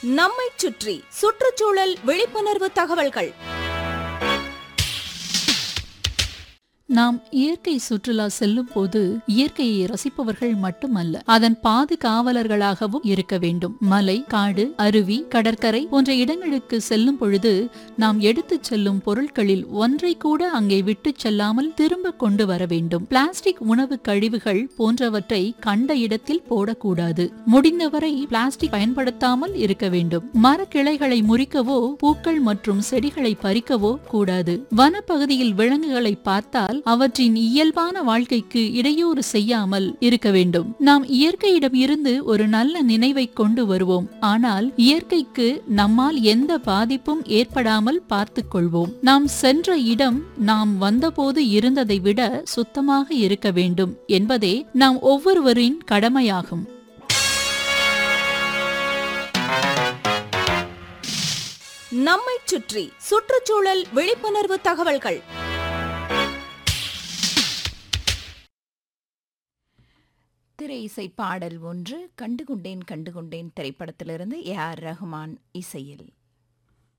நம்மைச் சுற்றி சுற்றுச்சூழல் விழிப்புணர்வு தகவல்கள் நாம் இயற்கை சுற்றுலா செல்லும் போது இயற்கையை ரசிப்பவர்கள் மட்டுமல்ல அதன் பாதுகாவலர்களாகவும் இருக்க வேண்டும் மலை காடு அருவி கடற்கரை போன்ற இடங்களுக்கு செல்லும் பொழுது நாம் எடுத்துச் செல்லும் பொருட்களில் ஒன்றை கூட அங்கே விட்டுச் செல்லாமல் திரும்ப கொண்டு வர வேண்டும் பிளாஸ்டிக் உணவு கழிவுகள் போன்றவற்றை கண்ட இடத்தில் போடக்கூடாது முடிந்தவரை பிளாஸ்டிக் பயன்படுத்தாமல் இருக்க வேண்டும் மரக்கிளைகளை முறிக்கவோ பூக்கள் மற்றும் செடிகளை பறிக்கவோ கூடாது வனப்பகுதியில் விலங்குகளை பார்த்தால் அவற்றின் இயல்பான வாழ்க்கைக்கு இடையூறு செய்யாமல் இருக்க வேண்டும் நாம் இயற்கையிடம் இருந்து ஒரு நல்ல நினைவை கொண்டு வருவோம் ஆனால் இயற்கைக்கு நம்மால் எந்த பாதிப்பும் ஏற்படாமல் பார்த்துக் கொள்வோம் நாம் சென்ற இடம் நாம் வந்தபோது இருந்ததை விட சுத்தமாக இருக்க வேண்டும் என்பதே நாம் ஒவ்வொருவரின் கடமையாகும் நம்மைச் சுற்றி சுற்றுச்சூழல் விழிப்புணர்வு தகவல்கள் திரை இசை பாடல் ஒன்று கண்டுகொண்டேன் கண்டுகொண்டேன் திரைப்படத்திலிருந்து ஏ ஆர் ரஹ்மான் இசையில்